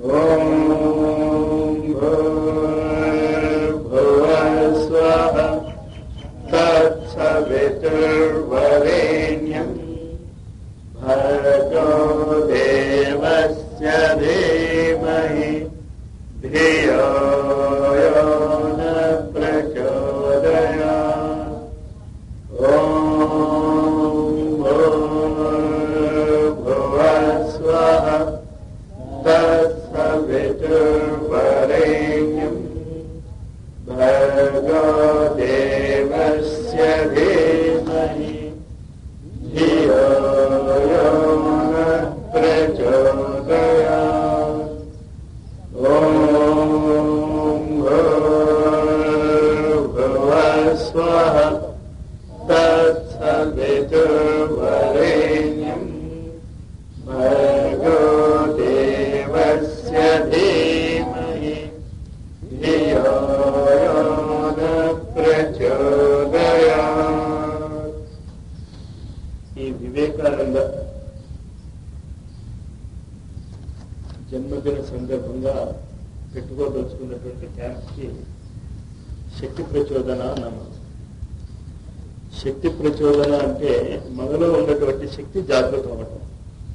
ॐ भूर्भुवस्वः तत्सवितुर्वरेण्यम् भर्गो देवस्य धीमहि धियो यो न प्रचोदयात् ॐ भूर्भुवस्वः तत्सवितुर्वरेण्यम् भर्गो देवस्य धीमहि धियो यो न प्रचोदयात् ॐ भूर्भुवस्वः तत्सवितुर्वरेण्यम् भर्गो देवस्य धीमहि धियो यो न प्रचोदयात् ఈ వివేకానంద జన్మదిన సందర్భంగా పెట్టుకోదలుచుకున్నటువంటి క్యాంప్కి శక్తి ప్రచోదన అన్నాము శక్తి ప్రచోదన అంటే మనలో ఉన్నటువంటి శక్తి జాగ్రత్త అవ్వటం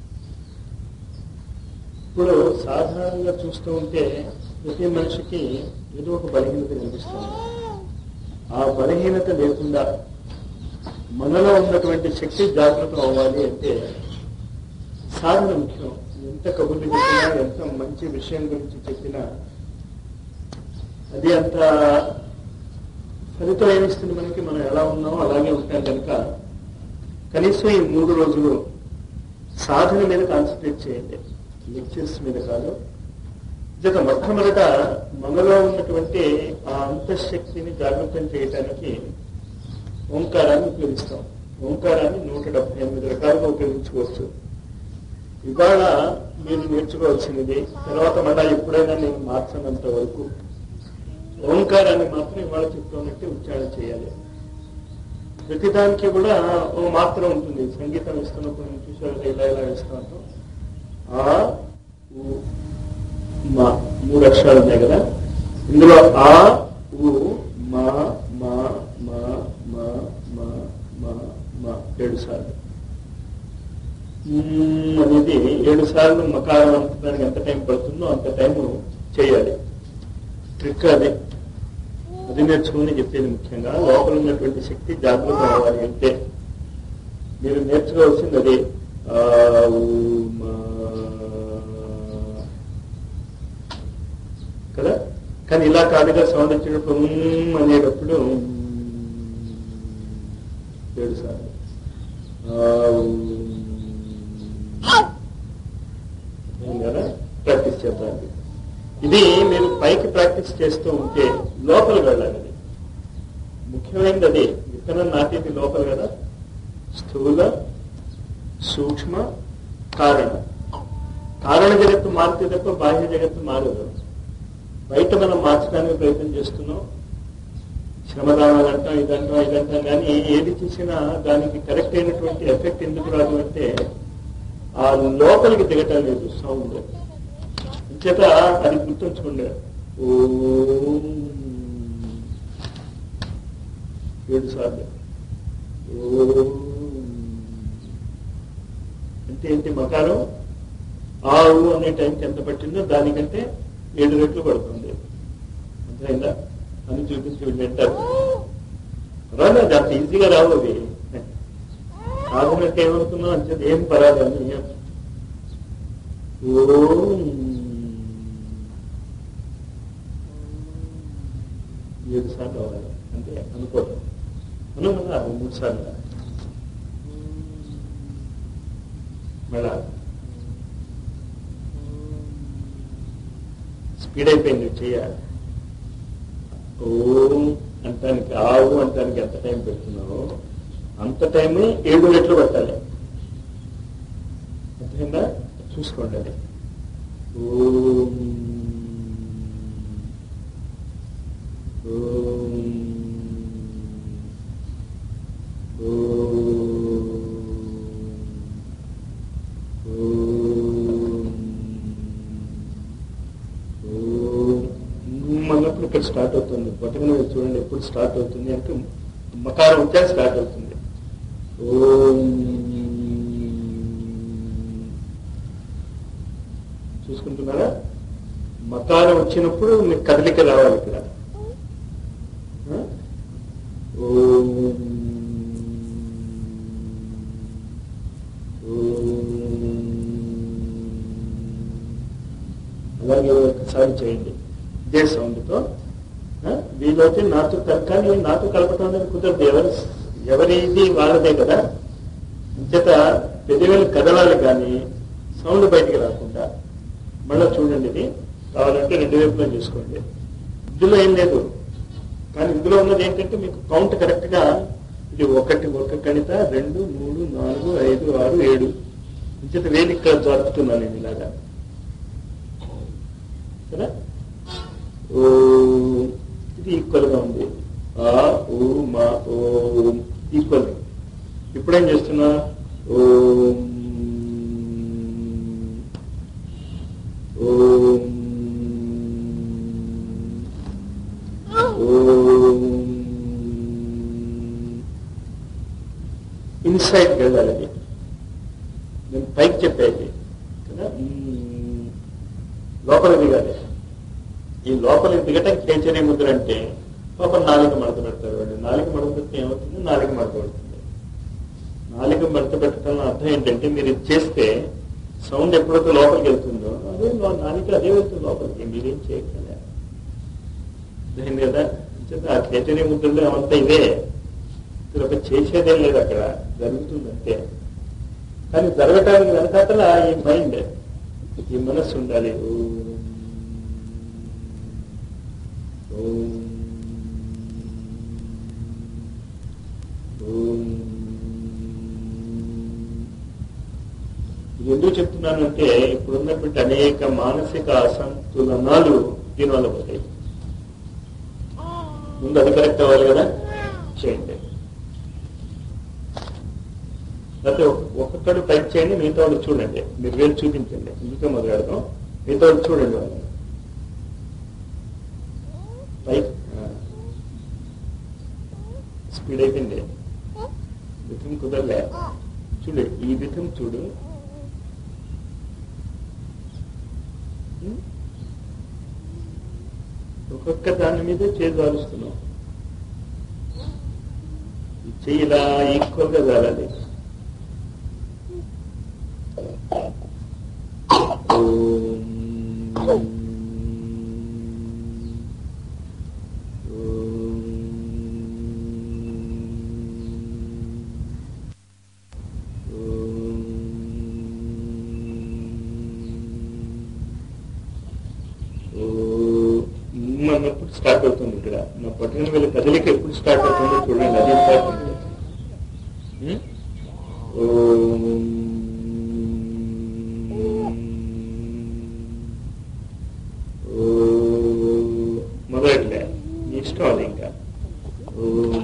ఇప్పుడు సాధారణంగా చూస్తూ ఉంటే ప్రతి మనిషికి ఏదో ఒక బలహీనత కనిపిస్తుంది ఆ బలహీనత లేకుండా మనలో ఉన్నటువంటి శక్తి జాగ్రత్త అవ్వాలి అంటే సాధన ముఖ్యం ఎంత కబుర్లు చెప్పినా ఎంత మంచి విషయం గురించి చెప్పినా అది అంత ఫలితం ఏమిస్తుంది మనకి మనం ఎలా ఉన్నామో అలాగే ఉంటాం కనుక కనీసం ఈ మూడు రోజులు సాధన మీద కాన్సన్ట్రేట్ చేయండి లెక్చర్స్ మీద కాదు ఇక మొట్టమొదట మనలో ఉన్నటువంటి ఆ అంతఃశక్తిని జాగృతం చేయటానికి ఓంకారాన్ని ఉపయోగిస్తాం ఓంకారాన్ని నూట డెబ్బై ఎనిమిది రకాలుగా ఉపయోగించుకోవచ్చు ఇవాళ మీరు నేర్చుకోవాల్సినది తర్వాత మళ్ళా ఎప్పుడైనా నేను మార్చనంత వరకు ఓంకారాన్ని మాత్రం ఇవాళ చెప్తున్నట్టు ఉచ్చారణ చేయాలి ప్రతిదానికి కూడా ఓ మాత్ర ఉంటుంది సంగీతం ఇస్తున్నప్పుడు నేను చూసారు ఇలా ఇలా ఇస్తున్నట్టు ఆ ఉ మా మూడు అక్షరాలు ఉన్నాయి కదా ఇందులో ఆ ఉ మా మా మా మా మా మా మా ఏడు సార్లు మ్మ్ అనేది ఏడు సార్లు మకారం అంతడానికి ఎంత టైం పడుతుందో అంత టైం చేయాలి ట్రిక్ అది అది నేర్చుకుని చెప్పేది ముఖ్యంగా లోపల ఉన్నటువంటి శక్తి జాగ్రత్త అవ్వాలి అంటే మీరు నేర్చుకోవాల్సింది అది ఆ, ఊ, మా. కదా కానీ ఇలా కాదుగా సౌండ్ వచ్చినప్పుడు ఉమ్ అనేటప్పుడు ఉమ్ ఏడు సార్లు ఆ, ఉమ్. ఏం కదా ప్రాక్టీస్ చేద్దాం ఇది మీరు పైకి ప్రాక్టీస్ చేస్తూ ఉంటే లోపలికి వెళ్ళాలి అది ముఖ్యమైనది అది విత్తనం నాటేది లోపల కదా స్థూల సూక్ష్మ కారణ కారణ జగత్తు మారితే తప్ప బాహ్య జగత్తు మారదు బయట మనం మార్చడానికి ప్రయత్నం చేస్తున్నాం శ్రమదానాలు అంటాం ఇదంటాం ఇదంటాం కానీ ఏది చేసినా దానికి కరెక్ట్ అయినటువంటి ఎఫెక్ట్ ఎందుకు రాదు అంటే ఆ లోపలికి దిగటం లేదు సౌండ్ చేత అది గుర్తుంచుకోండి ఓం ఏడు సార్లు ఓం అంటే ఏంటి మకారం ఆవు అనే టైంకి ఎంత పట్టిందో దానికంటే ఏడు రెట్లు పడుతుంది అర్థమైందా అని చూపించి వీళ్ళు వింటారు రాదు అది అంత ఈజీగా రావు అవి సాధనకి ఏమవుతున్నావు అంటే ఏం పరాదు అని ఓం ఏడు సార్లు అవ్వాలి అంతే అనుకోవడం మనం మళ్ళా మూడు సార్లు మళ్ళా స్పీడ్ అయిపోయింది చేయాలి ఓం అంటానికి ఆవు అంటానికి ఎంత టైం పెడుతున్నావో అంత టైం ఏడు రెట్లు పెట్టాలి అర్థమైందా చూసుకోండి అది ఓం ఓం ఓం ఓం ఇక్కడ స్టార్ట్ అవుతుంది బొటకన వేలు చూడండి ఎప్పుడు స్టార్ట్ అవుతుంది అంటే మకారం వచ్చే స్టార్ట్ అవుతుంది ఓం చూసుకుంటున్నారా మకారం వచ్చినప్పుడు మీకు కదలిక రావాలి ఇక్కడ ఆ? ఓం అలాగే ఒకసారి చేయండి ఇదే సౌండ్తో ఆ? వీలైతే నాతో కలకాలి నాతో కలపటం అనేది కుదరదు ఎవరి ఎవరిది వాళ్ళదే కదా అంచేత పెద్దవేలు కదలాలి కానీ సౌండ్ బయటికి రాకుండా మళ్ళీ చూడండి ఇది కావాలంటే రెండు వైపులా చూసుకోండి ఇందులో ఏం లేదు కానీ ఇందులో ఉన్నది ఏంటంటే మీకు కౌంట్ కరెక్ట్ గా ఇది ఒకటి ఒక గణిత రెండు మూడు నాలుగు ఐదు ఆరు ఏడు ఇంచేత వేలు ఇక్కడ జరుపుతున్నాను నేను ఇలాగా కదా ఓ ఇది ఈక్వల్ గా ఉంది ఆ ఓ మా ఓం ఈక్వల్ ఇప్పుడేం చేస్తున్నా ఓం ఓం ఓం ఇన్సైడ్ వెళ్ళాలి అది నేను పైకి చెప్పేది కదా మ్మ్. లోపల దిగాలి ఈ లోపలికి దిగటం కేచరీ ముద్ర అంటే పాపం నాలుక మడత పెడతారు వాళ్ళు నాలుక మడత పెడితే ఏమవుతుంది నాలుక మడత పెడుతుంది నాలుక మడత పెట్టడం అర్థం ఏంటంటే మీరు ఇది చేస్తే సౌండ్ ఎప్పుడైతే లోపలికి వెళ్తుందో అదే లో- నాలుక అదే వెళ్తుంది లోపలికి మీరేం చేయగలరా అర్థమైంది కదా అంచేత ఆ కేచరీ ముద్రలో అవంతా ఇవే ఇక్కడ ఒక చేసేదేం లేదు అక్కడ జరుగుతుంది అంతే కానీ జరగటానికి వెనకాతల ఈ మైండ్ ఈ మనస్సు ఉండాలి ఓం. ఓం. ఓం. ఇది ఎందుకు చెప్తున్నానంటే ఇప్పుడున్నటువంటి అనేక మానసిక అసంతులనాలు దీనివల్ల పోతాయి ముందు అది కరెక్ట్ అవ్వాలి కదా చేయండి లేకపోతే ఒక- ఒక్కొక్కడు టైప్ చేయండి మిగతా వాళ్ళు చూడండి మీరు వేలు చూపించండి ఇందుకే మొదలెడదాం మిగతా వాళ్ళు చూడండి వాళ్ళు టైప్ స్పీడ్ అయిపోయింది విధం కుదరలే చూడు ఈ విధం చూడు ఉం? ఒక్కొక్క దాని మీద చేయి జారుస్తున్నాం ఈ చెయ్యి ఇలా ఈక్వల్ గా జారాలి ఓం. ఓం అన్నప్పుడు స్టార్ట్ అవుతుంది ఇక్కడ నా పట్టిన వేల కదలిక ఎప్పుడు స్టార్ట్ అవుతుందో చూడండి అది ఇంపార్టెంట్ ఉం? ఓం ఓం మొదలట్లే నీ ఇష్టం అది ఇంకా ఓం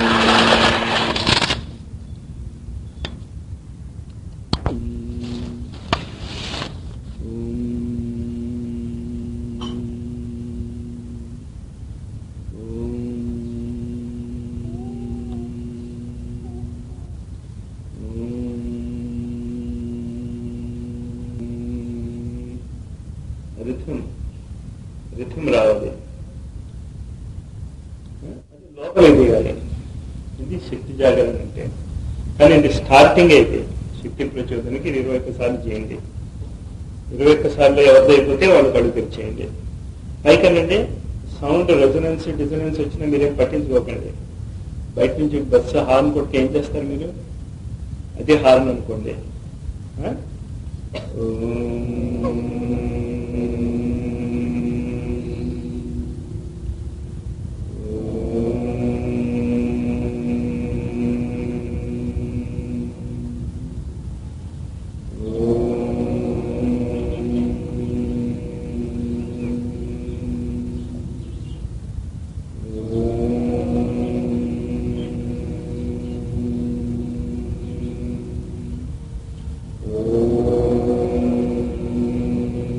రిథం రిథం రావాలి అది లోపలికి దిగాలి ఇది శక్తి జాగరణ అంటే కానీ ఇది స్టార్టింగ్ అయితే శక్తి ప్రచోదనకి ఇది ఇరవై ఒక్క సార్లు చేయండి ఇరవై ఒక్క సార్లు ఎవరిది అయిపోతే వాళ్ళు కడుగు తెరిచేయండి పైకనండి సౌండ్ రెజొనెన్స్ డిజొనెన్స్ వచ్చినా మీరేం పట్టించుకోకండి బయట నుంచి బస్సు హార్న్ కొట్టి ఏం చేస్తారు మీరు అదే హార్న్ అనుకోండి ఆ? ఓం